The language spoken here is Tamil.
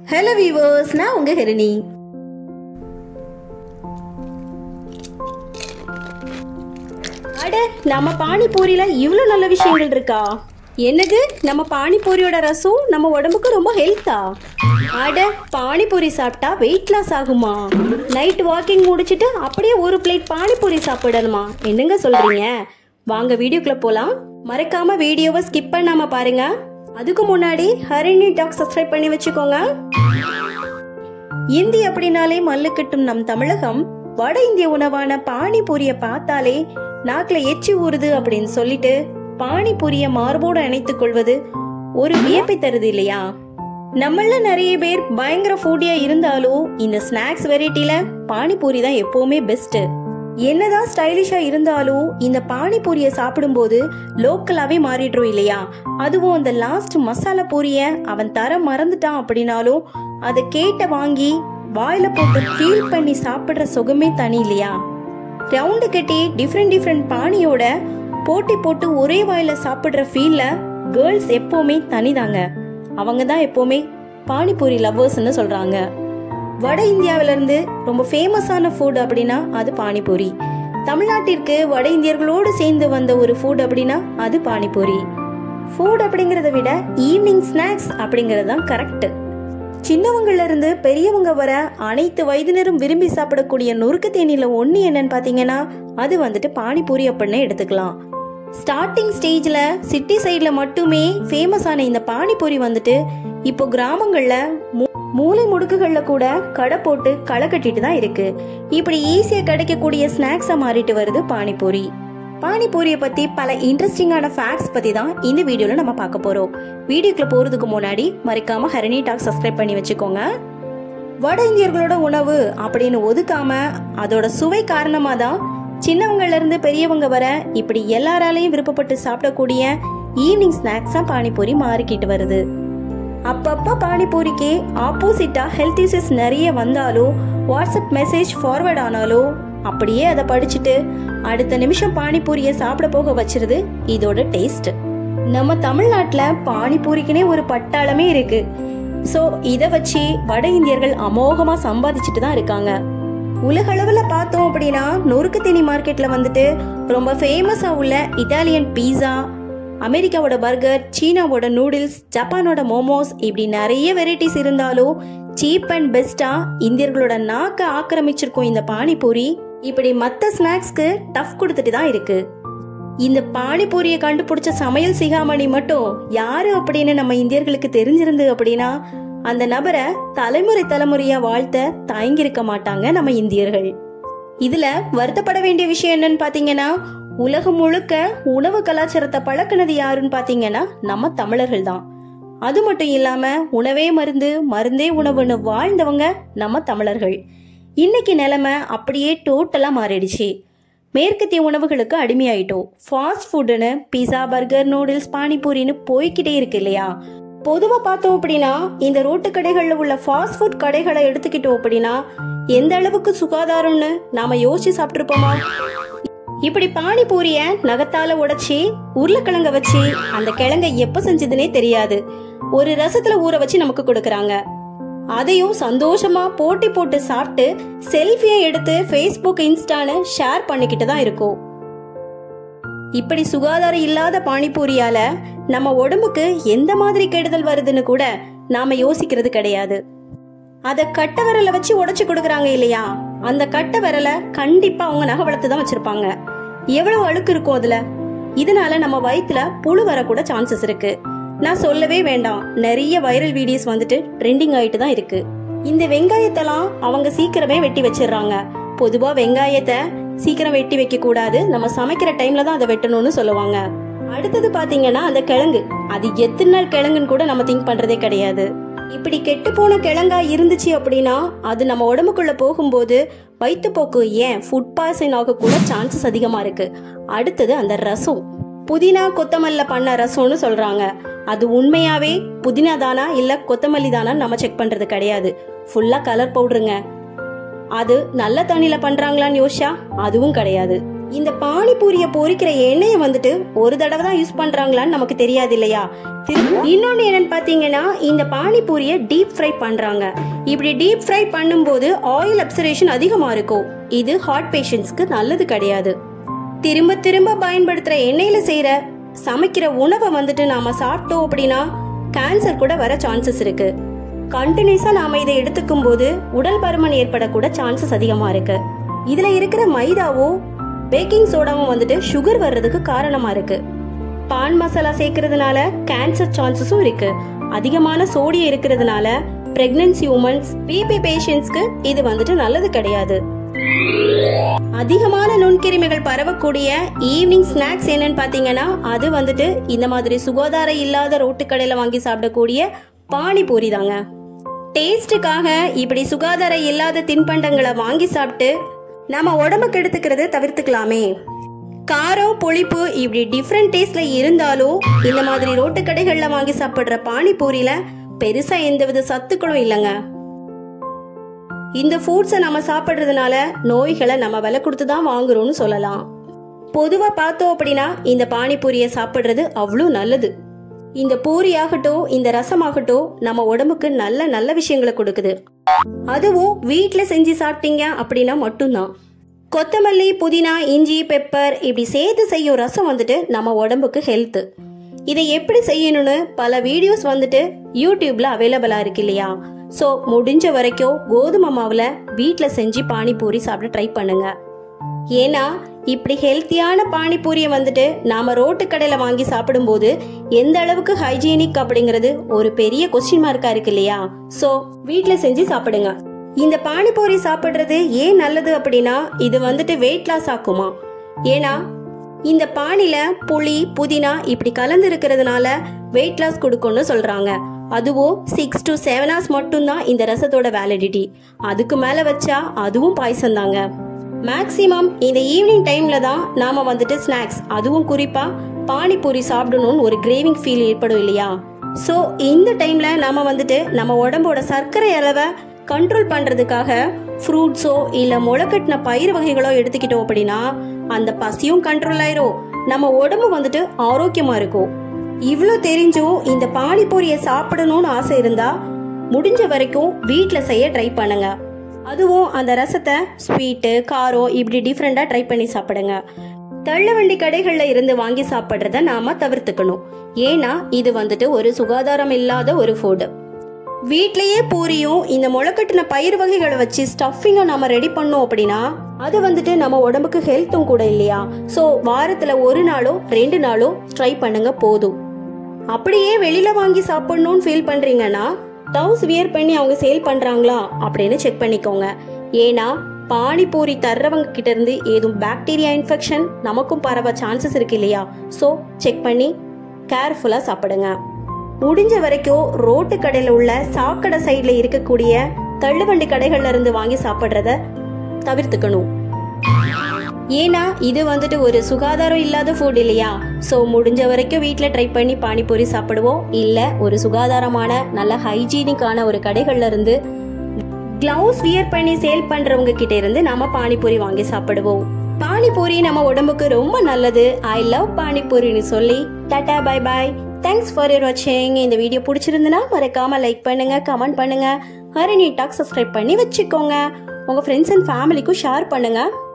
ஹலோ வீவர்ஸ் நான் உங்க ஹெரிணி அட நம்ம பானிபூரியில இவ்வளோ நல்ல விஷயங்கள் இருக்கா என்னது நம்ம பானிபூரியோட ரசம் நம்ம உடம்புக்கு ரொம்ப ஹெல்த்தா அட பானிபூரி சாப்பிட்டா வெயிட் லாஸ் ஆகுமா நைட் வாக்கிங் முடிச்சிட்டு அப்படியே ஒரு பிளேட் பானிபூரி சாப்பிடணுமா என்னங்க சொல்றீங்க வாங்க வீடியோக்குள்ள போலாம் மறக்காம வீடியோவை ஸ்கிப் பண்ணாம பாருங்க அதுக்கு முன்னாடி ஹரிணி டாக் சப்ஸ்கிரைப் பண்ணி வச்சுக்கோங்க இந்தி அப்படின்னாலே மல்லு கட்டும் நம் தமிழகம் வட இந்திய உணவான பானிபூரிய பார்த்தாலே நாக்குல எச்சி ஊறுது அப்படின்னு சொல்லிட்டு பானிபூரிய மார்போடு இணைத்துக் கொள்வது ஒரு வியப்பை தருது இல்லையா நம்மள நிறைய பேர் பயங்கர ஃபுட்டியா இருந்தாலும் இந்த ஸ்நாக்ஸ் வெரைட்டில பானிபூரி தான் எப்பவுமே பெஸ்ட் என்னதான் ஸ்டைலிஷா இருந்தாலும் இந்த பானிபூரிய சாப்பிடும்போது லோக்கலாவே மாறிடுறோம் இல்லையா அதுவும் அந்த லாஸ்ட் மசாலா பூரிய அவன் தர மறந்துட்டான் அப்படின்னாலும் அதை கேட்ட வாங்கி வாயில போட்டு ஃபீல் பண்ணி சாப்பிடுற சுகமே தனி இல்லையா ரவுண்டு கட்டி டிஃப்ரெண்ட் டிஃப்ரெண்ட் பானியோட போட்டி போட்டு ஒரே வாயில சாப்பிடுற ஃபீல்ல கேர்ள்ஸ் எப்பவுமே தனிதாங்க அவங்க தான் எப்பவுமே பானிபூரி லவ்வர்ஸ்னு சொல்றாங்க வட இந்தியாவில இருந்து ரொம்ப ஃபேமஸான ஃபுட் அப்படின்னா அது பானிபூரி தமிழ்நாட்டிற்கு வட இந்தியர்களோடு சேர்ந்து வந்த ஒரு ஃபுட் அப்படின்னா அது பானிபூரி ஃபுட் அப்படிங்கறத விட ஈவினிங் ஸ்நாக்ஸ் அப்படிங்கறது தான் கரெக்ட் சின்னவங்கள்ல இருந்து பெரியவங்க வர அனைத்து வயதினரும் விரும்பி சாப்பிடக்கூடிய நொறுக்கு தேனியில ஒண்ணு என்னன்னு பாத்தீங்கன்னா அது வந்துட்டு பானிபூரி அப்படின்னு எடுத்துக்கலாம் ஸ்டார்டிங் ஸ்டேஜ்ல சிட்டி சைட்ல மட்டுமே ஃபேமஸ் ஆன இந்த பானிபூரி வந்துட்டு இப்போ கிராமங்கள்ல மூ- மூலை முடுக்குகள்ல கூட கடை போட்டு களை கட்டிட்டு தான் இருக்கு இப்படி ஈஸியா கிடைக்கக்கூடிய ஸ்நாக்ஸா மாறிட்டு வருது பானிபூரி பானிபூரியை பத்தி பல இன்ட்ரெஸ்டிங்கான ஃபேக்ட்ஸ் பத்தி தான் இந்த வீடியோல நம்ம பார்க்க போறோம் வீடியோக்குள்ள போறதுக்கு முன்னாடி மறக்காம ஹரணி டாக் சப்ஸ்கிரைப் பண்ணி வச்சுக்கோங்க வட இந்தியர்களோட உணவு அப்படின்னு ஒதுக்காம அதோட சுவை காரணமா தான் சின்னவங்கள்ல இருந்து பெரியவங்க வர இப்படி எல்லாராலையும் விருப்பப்பட்டு சாப்பிடக்கூடிய ஈவினிங் ஸ்நாக்ஸா பானிபூரி மாறிக்கிட்டு வருது அப்பப்ப பானிபூரிக்கு ஆப்போசிட்டா ஹெல்த் இஷ்யூஸ் நிறைய வந்தாலும் வாட்ஸ்அப் மெசேஜ் ஃபார்வர்ட் ஆனாலும் அப்படியே அதை படிச்சுட்டு அடுத்த நிமிஷம் பானிபூரியை சாப்பிட போக வச்சிருது இதோட டேஸ்ட் நம்ம தமிழ்நாட்டுல பானிபூரிக்குனே ஒரு பட்டாளமே இருக்கு சோ இத வச்சு வட இந்தியர்கள் அமோகமா சம்பாதிச்சுட்டு தான் இருக்காங்க உலகளவுல பார்த்தோம் அப்படின்னா நொறுக்கு தீனி மார்க்கெட்ல வந்துட்டு ரொம்ப ஃபேமஸா உள்ள இட்டாலியன் பீஸா அமெரிக்காவோட பர்கர் சீனாவோட நூடுல்ஸ் ஜப்பானோட மோமோஸ் இப்படி நிறைய வெரைட்டிஸ் இருந்தாலும் சீப் அண்ட் பெஸ்டா இந்தியர்களோட நாக்க ஆக்கிரமிச்சிருக்கும் இந்த பானிபூரி இப்படி மத்த ஸ்நாக்ஸ்க்கு டஃப் கொடுத்துட்டு தான் இருக்கு இந்த பானிபூரியை கண்டுபிடிச்ச சமையல் சிகாமணி மட்டும் யாரு அப்படின்னு நம்ம இந்தியர்களுக்கு தெரிஞ்சிருந்து அப்படின்னா அந்த நபரை தலைமுறை தலைமுறையா வாழ்த்த தயங்கியிருக்க மாட்டாங்க நம்ம இந்தியர்கள் இதுல வருத்தப்பட வேண்டிய விஷயம் என்னன்னு பாத்தீங்கன்னா உலகம் முழுக்க உணவு கலாச்சாரத்தை பழக்கினது யாருன்னு பாத்தீங்கன்னா நம்ம தமிழர்கள் தான் அது மட்டும் இல்லாம உணவே மருந்து மருந்தே உணவுன்னு வாழ்ந்தவங்க நம்ம தமிழர்கள் இன்னைக்கு நிலைமை அப்படியே டோட்டலா மாறிடுச்சு மேற்கத்திய உணவுகளுக்கு அடிமையாயிட்டோம் ஃபாஸ்ட் ஃபுட்டுன்னு பீஸா பர்கர் நூடுல்ஸ் பானிபூரின்னு போய்க்கிட்டே இருக்கு இல்லையா பொதுவா பார்த்தோம் அப்படின்னா இந்த ரோட்டு கடைகள்ல உள்ள ஃபாஸ்ட் ஃபுட் கடைகளை எடுத்துக்கிட்டோம் அப்படின்னா எந்த அளவுக்கு சுகாதாரம்னு நாம யோசிச்சு சாப்பிட்டுருப்போமா இப்படி பானிபூரிய நகத்தால உடைச்சி உருளைக்கிழங்க வச்சு அந்த கிழங்க எப்ப செஞ்சதுனே தெரியாது ஒரு ரசத்துல ஊற வச்சு நமக்கு கொடுக்கறாங்க அதையும் சந்தோஷமா போட்டி போட்டு சாப்பிட்டு செல்ஃபியை எடுத்து ஃபேஸ்புக் இன்ஸ்டான்னு ஷேர் பண்ணிக்கிட்டு தான் இருக்கோம் இப்படி சுகாதாரம் இல்லாத பானிபூரியால நம்ம உடம்புக்கு எந்த மாதிரி கெடுதல் வருதுன்னு கூட நாம யோசிக்கிறது கிடையாது அத கட்ட விரல வச்சு உடைச்சு கொடுக்கறாங்க இல்லையா அந்த கட்ட விரல கண்டிப்பா அவங்க நகை வளர்த்து தான் வச்சிருப்பாங்க எவ்வளவு அழுக்கு இருக்கும் அதுல இதனால நம்ம வயித்துல புழு வரக்கூட சான்சஸ் இருக்கு நான் சொல்லவே வேண்டாம் நிறைய வைரல் வீடியோஸ் வந்துட்டு ட்ரெண்டிங் ஆயிட்டு தான் இருக்கு இந்த வெங்காயத்தெல்லாம் அவங்க சீக்கிரமே வெட்டி வச்சிடுறாங்க பொதுவா வெங்காயத்தை சீக்கிரம் வெட்டி வைக்க கூடாது நம்ம சமைக்கிற டைம்ல தான் அதை வெட்டணும்னு சொல்லுவாங்க அடுத்தது பாத்தீங்கன்னா அந்த கிழங்கு அது எத்தனை நாள் கிழங்குன்னு கூட நம்ம திங்க் பண்றதே கிடையாது இப்படி கெட்டு போன கிழங்கா இருந்துச்சு அப்படின்னா அது நம்ம உடம்புக்குள்ள போகும்போது வயிற்றுப்போக்கு ஏன் ஃபுட் பாய்சன் ஆக கூட சான்சஸ் அதிகமா இருக்கு அடுத்தது அந்த ரசம் புதினா கொத்தமல்லில பண்ண ரசம்னு சொல்றாங்க அது உண்மையாவே புதினா தானா இல்ல கொத்தமல்லி தானா நம்ம செக் பண்றது கிடையாது ஃபுல்லா கலர் பவுடருங்க அது நல்ல தண்ணியில பண்றாங்களான்னு யோசிச்சா அதுவும் கிடையாது இந்த பானிபூரிய பொரிக்கிற எண்ணெயை வந்துட்டு ஒரு தடவை தான் யூஸ் பண்றாங்களான்னு நமக்கு தெரியாது இல்லையா திரு- இன்னொன்னு என்னன்னு பாத்தீங்கன்னா இந்த பானிபூரிய டீப் ஃப்ரை பண்றாங்க இப்படி டீப் ஃப்ரை பண்ணும்போது ஆயில் அப்சரேஷன் அதிகமா இருக்கும் இது ஹார்ட் பேஷண்ட்ஸ்க்கு நல்லது கிடையாது திரும்ப திரும்ப பயன்படுத்துற எண்ணெயில செய்யற சமைக்கிற உணவை வந்துட்டு நாம சாப்பிட்டோம் அப்படின்னா கேன்சர் கூட வர சான்சஸ் இருக்கு கண்டினியூஸா நாம இதை எடுத்துக்கும் போது உடல் பருமன் ஏற்படக்கூட சான்சஸ் அதிகமா இருக்கு இதுல இருக்கிற மைதாவும் பேக்கிங் சோடாவும் வந்துட்டு சுகர் வர்றதுக்கு காரணமா இருக்கு பான் மசாலா சேர்க்கறதுனால கேன்சர் சான்சஸும் இருக்கு அதிகமான சோடியம் இருக்கிறதுனால பிரெக்னன்சி உமன்ஸ் பிபி பேஷண்ட்ஸ்க்கு இது வந்துட்டு நல்லது கிடையாது அதிகமான நுண்கிருமிகள் பரவக்கூடிய ஈவினிங் ஸ்நாக்ஸ் என்னன்னு பாத்தீங்கன்னா அது வந்துட்டு இந்த மாதிரி சுகாதாரம் இல்லாத ரோட்டு கடையில வாங்கி சாப்பிடக்கூடிய பானிபூரி தாங்க டேஸ்ட்டுக்காக இப்படி சுகாதாரம் இல்லாத தின்பண்டங்களை வாங்கி சாப்பிட்டு நம்ம உடம்புக்கு எடுத்துக்கிறது தவிர்த்துக்கலாமே காரம் புளிப்பு இப்படி டிஃப்ரெண்ட் டேஸ்ட்ல இருந்தாலும் இந்த மாதிரி ரோட்டு கடைகள்ல வாங்கி சாப்பிடுற பானிபூரியில பெருசா எந்தவித சத்துக்களும் இல்லைங்க இந்த ஃபுட்ஸை நம்ம சாப்பிட்றதுனால நோய்களை நம்ம விலை கொடுத்து தான் வாங்குறோம்னு சொல்லலாம் பொதுவாக பார்த்தோம் அப்படின்னா இந்த பானிபூரியை சாப்பிட்றது அவ்வளோ நல்லது இந்த பூரி ஆகட்டும் இந்த ரசமாகட்டும் நம்ம உடம்புக்கு நல்ல நல்ல விஷயங்களை கொடுக்குது அதுவும் வீட்டில் செஞ்சு சாப்பிட்டீங்க அப்படின்னா மட்டும்தான் கொத்தமல்லி புதினா இஞ்சி பெப்பர் இப்படி சேர்த்து செய்யும் ரசம் வந்துட்டு நம்ம உடம்புக்கு ஹெல்த்து இதை எப்படி செய்யணும்னு பல வீடியோஸ் வந்துட்டு யூடியூப்ல அவைலபிளா இருக்கு இல்லையா ஸோ முடிஞ்ச வரைக்கும் கோதுமை மாவுல வீட்டில் செஞ்சு பானிபூரி சாப்பிட ட்ரை பண்ணுங்க ஏன்னா இப்படி ஹெல்த்தியான பானிபூரியை வந்துட்டு நாம ரோட்டு கடையில வாங்கி சாப்பிடும்போது எந்த அளவுக்கு ஹைஜீனிக் அப்படிங்கிறது ஒரு பெரிய கொஸ்டின் மார்க்கா இருக்கு இல்லையா சோ வீட்ல செஞ்சு சாப்பிடுங்க இந்த பானிபூரி சாப்பிடுறது ஏன் நல்லது அப்படின்னா இது வந்துட்டு வெயிட் லாஸ் ஆக்குமா ஏன்னா இந்த பானில புளி புதினா இப்படி கலந்து இருக்கிறதுனால வெயிட் லாஸ் கொடுக்கும்னு சொல்றாங்க அதுவும் சிக்ஸ் டு செவன் ஹவர்ஸ் மட்டும்தான் இந்த ரசத்தோட வேலிடிட்டி அதுக்கு மேல வச்சா அதுவும் பாய்சன் தாங்க மேக்சிமம் இந்த ஈவினிங் டைம்ல தான் நாம வந்துட்டு ஸ்நாக்ஸ் அதுவும் குறிப்பா பானிபூரி சாப்பிடணும்னு ஒரு கிரேவிங் ஃபீல் ஏற்படும் இல்லையா ஸோ இந்த டைம்ல நாம வந்துட்டு நம்ம உடம்போட சர்க்கரை அளவை கண்ட்ரோல் பண்றதுக்காக ஃப்ரூட்ஸோ இல்ல முளைக்கட்டின பயிர் வகைகளோ எடுத்துக்கிட்டோம் அப்படின்னா அந்த பசியும் கண்ட்ரோல் ஆயிரும் நம்ம உடம்பு வந்துட்டு ஆரோக்கியமா இருக்கும் இவ்வளோ தெரிஞ்சும் இந்த பானிபூரியை சாப்பிடணும்னு ஆசை இருந்தா முடிஞ்ச வரைக்கும் வீட்டில் செய்ய ட்ரை பண்ணுங்க அதுவும் அந்த ரசத்தை ஸ்வீட்டு காரம் இப்படி டிஃப்ரெண்டாக ட்ரை பண்ணி சாப்பிடுங்க தள்ளுவண்டி கடைகளில் இருந்து வாங்கி சாப்பிட்றத நாம தவிர்த்துக்கணும் ஏன்னா இது வந்துட்டு ஒரு சுகாதாரம் இல்லாத ஒரு ஃபுட் வீட்லயே பூரியும் இந்த முளைக்கட்டின பயிர் வகைகளை வச்சு ஸ்டஃபிங்கை நாம ரெடி பண்ணோம் அப்படின்னா அது வந்துட்டு நம்ம உடம்புக்கு ஹெல்த்தும் கூட இல்லையா ஸோ வாரத்துல ஒரு நாளோ ரெண்டு நாளோ ட்ரை பண்ணுங்க போதும் அப்படியே வெளியில வாங்கி சாப்பிடணும்னு ஃபீல் பண்றீங்கன்னா டவுஸ் வியர் பண்ணி அவங்க சேல் பண்றாங்களா அப்படின்னு செக் பண்ணிக்கோங்க ஏன்னா பானிபூரி தர்றவங்க கிட்ட இருந்து ஏதும் பாக்டீரியா இன்ஃபெக்ஷன் நமக்கும் பரவ சான்சஸ் இருக்கு இல்லையா ஸோ செக் பண்ணி கேர்ஃபுல்லா சாப்பிடுங்க முடிஞ்ச வரைக்கும் ரோட்டு கடையில உள்ள சாக்கடை சைடுல இருக்கக்கூடிய தள்ளுவண்டி கடைகள்ல இருந்து வாங்கி சாப்பிடுறத தவிர்த்துக்கணும் ஏன்னா இது வந்துட்டு ஒரு சுகாதாரம் இல்லாத ஃபுட் இல்லையா ஸோ முடிஞ்ச வரைக்கும் வீட்டில் ட்ரை பண்ணி பானிபூரி சாப்பிடுவோம் இல்லை ஒரு சுகாதாரமான நல்ல ஹைஜீனிக்கான ஒரு கடைகள்ல இருந்து கிளவுஸ் வியர் பண்ணி சேல் பண்றவங்க கிட்ட இருந்து நாம பானிபூரி வாங்கி சாப்பிடுவோம் பானிபூரி நம்ம உடம்புக்கு ரொம்ப நல்லது ஐ லவ் பானிபூரின்னு சொல்லி tata bye bye thanks for your வாட்சிங் இந்த வீடியோ பிடிச்சிருந்துன்னா மறக்காம லைக் பண்ணுங்க கமெண்ட் பண்ணுங்க ஹரிணி டாக் சப்ஸ்கிரைப் பண்ணி வச்சுக்கோங்க உங்க ஃப்ரெண்ட்ஸ் அண்ட் ஃபேமிலிக்கும் ஷேர் பண்ணுங்க